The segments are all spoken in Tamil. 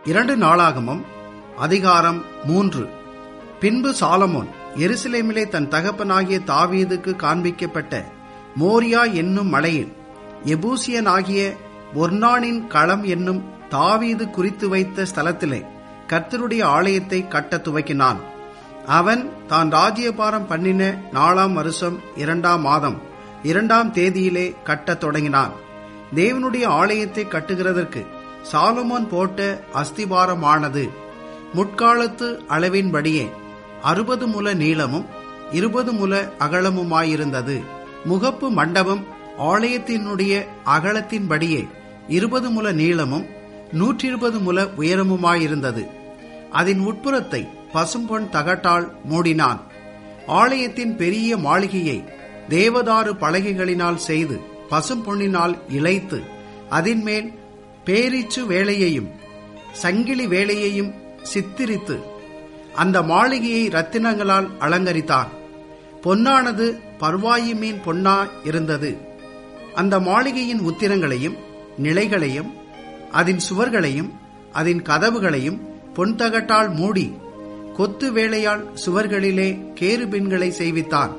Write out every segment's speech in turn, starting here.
இரண்டு நாளாகமம் அதிகாரம் மூன்று பின்பு சாலமோன் எருசலேமிலே தன் தகப்பனாகிய தாவீதுக்கு காண்பிக்கப்பட்ட மோரியா என்னும் மலையில் எபூசியனாகிய ஒர்னானின் களம் என்னும் தாவீது குறித்து வைத்த ஸ்தலத்திலே கர்த்தருடைய ஆலயத்தை கட்டத் துவக்கினான் அவன் தான் ராஜ்யபாரம் பண்ணின நாலாம் வருஷம் இரண்டாம் மாதம் இரண்டாம் தேதியிலே கட்டத் தொடங்கினான் தேவனுடைய ஆலயத்தை கட்டுகிறதற்கு சாலமோன் போட்ட அஸ்திபாரமானது முற்காலத்து அளவின்படியே அறுபது முல நீளமும் இருபது முல அகலமுமாயிருந்தது முகப்பு மண்டபம் ஆலயத்தினுடைய அகலத்தின்படியே இருபது முல நீளமும் நூற்றி இருபது முல உயரமுமாயிருந்தது அதன் உட்புறத்தை பசும்பொன் தகட்டால் மூடினான் ஆலயத்தின் பெரிய மாளிகையை தேவதாரு பலகைகளினால் செய்து பசும்பொன்னினால் இழைத்து அதன் மேல் பேரீச்சு வேலையையும் சங்கிலி வேலையையும் சித்திரித்து அந்த மாளிகையை ரத்தினங்களால் அலங்கரித்தான் பொன்னானது பர்வாயி மீன் பொன்னா இருந்தது அந்த மாளிகையின் உத்திரங்களையும் நிலைகளையும் அதன் சுவர்களையும் அதன் கதவுகளையும் பொன்தகட்டால் மூடி கொத்து வேலையால் சுவர்களிலே கேருபின்களை செய்வித்தான்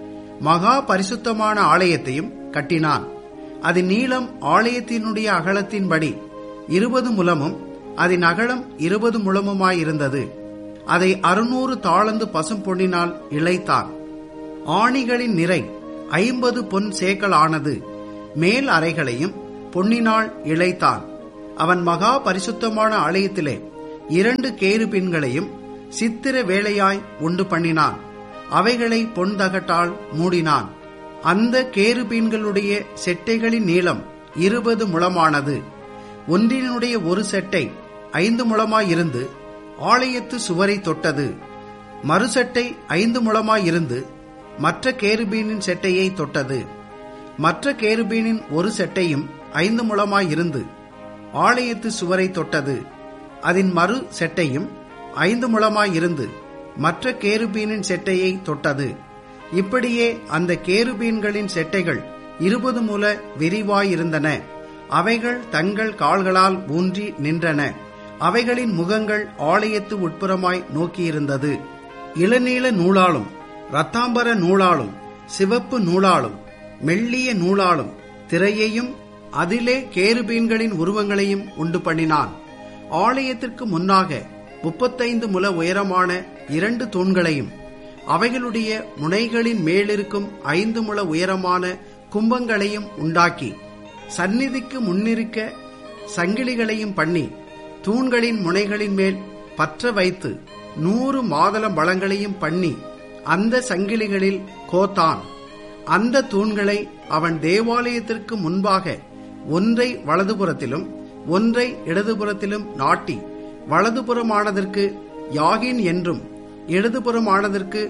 மகா பரிசுத்தமான ஆலயத்தையும் கட்டினான் அதன் நீளம் ஆலயத்தினுடைய அகலத்தின்படி இருபது முலமும் அதன் அகலம் இருபது முழமுமாயிருந்தது அதை அறுநூறு தாளந்து பசும் பொன்னினால் இழைத்தான் ஆணிகளின் நிறை ஐம்பது பொன் சேக்கல் ஆனது மேல் அறைகளையும் பொன்னினால் இழைத்தான் அவன் மகா பரிசுத்தமான ஆலயத்திலே இரண்டு கேருபின்களையும் சித்திர வேலையாய் உண்டு பண்ணினான் அவைகளை பொன் தகட்டால் மூடினான் அந்த கேருபீன்களுடைய செட்டைகளின் நீளம் இருபது முழமானது ஒன்றினுடைய ஒரு செட்டை ஐந்து முழமாயிருந்து ஆலயத்து சுவரை தொட்டது மறுசெட்டை ஐந்து முழமாயிருந்து மற்ற கேருபீனின் செட்டையை தொட்டது மற்ற கேருபீனின் ஒரு செட்டையும் ஐந்து முழமாயிருந்து ஆலயத்து சுவரை தொட்டது அதன் மறு செட்டையும் ஐந்து முழமாயிருந்து மற்ற கேருபீனின் செட்டையை தொட்டது இப்படியே அந்த கேருபீன்களின் செட்டைகள் இருபது முல விரிவாயிருந்தன அவைகள் தங்கள் கால்களால் ஊன்றி நின்றன அவைகளின் முகங்கள் ஆலயத்து உட்புறமாய் நோக்கியிருந்தது இளநீல நூலாலும் ரத்தாம்பர நூலாலும் சிவப்பு நூலாலும் மெல்லிய நூலாலும் திரையையும் அதிலே கேருபீன்களின் உருவங்களையும் உண்டு பண்ணினான் ஆலயத்திற்கு முன்னாக முப்பத்தைந்து முல உயரமான இரண்டு தூண்களையும் அவைகளுடைய முனைகளின் மேலிருக்கும் ஐந்து முழ உயரமான கும்பங்களையும் உண்டாக்கி சந்நிதிக்கு முன்னிருக்க சங்கிலிகளையும் பண்ணி தூண்களின் முனைகளின் மேல் பற்ற வைத்து நூறு மாதளம் பழங்களையும் பண்ணி அந்த சங்கிலிகளில் கோத்தான் அந்த தூண்களை அவன் தேவாலயத்திற்கு முன்பாக ஒன்றை வலதுபுறத்திலும் ஒன்றை இடதுபுறத்திலும் நாட்டி வலதுபுறமானதற்கு யாகின் என்றும் இடதுபுறமானதற்கு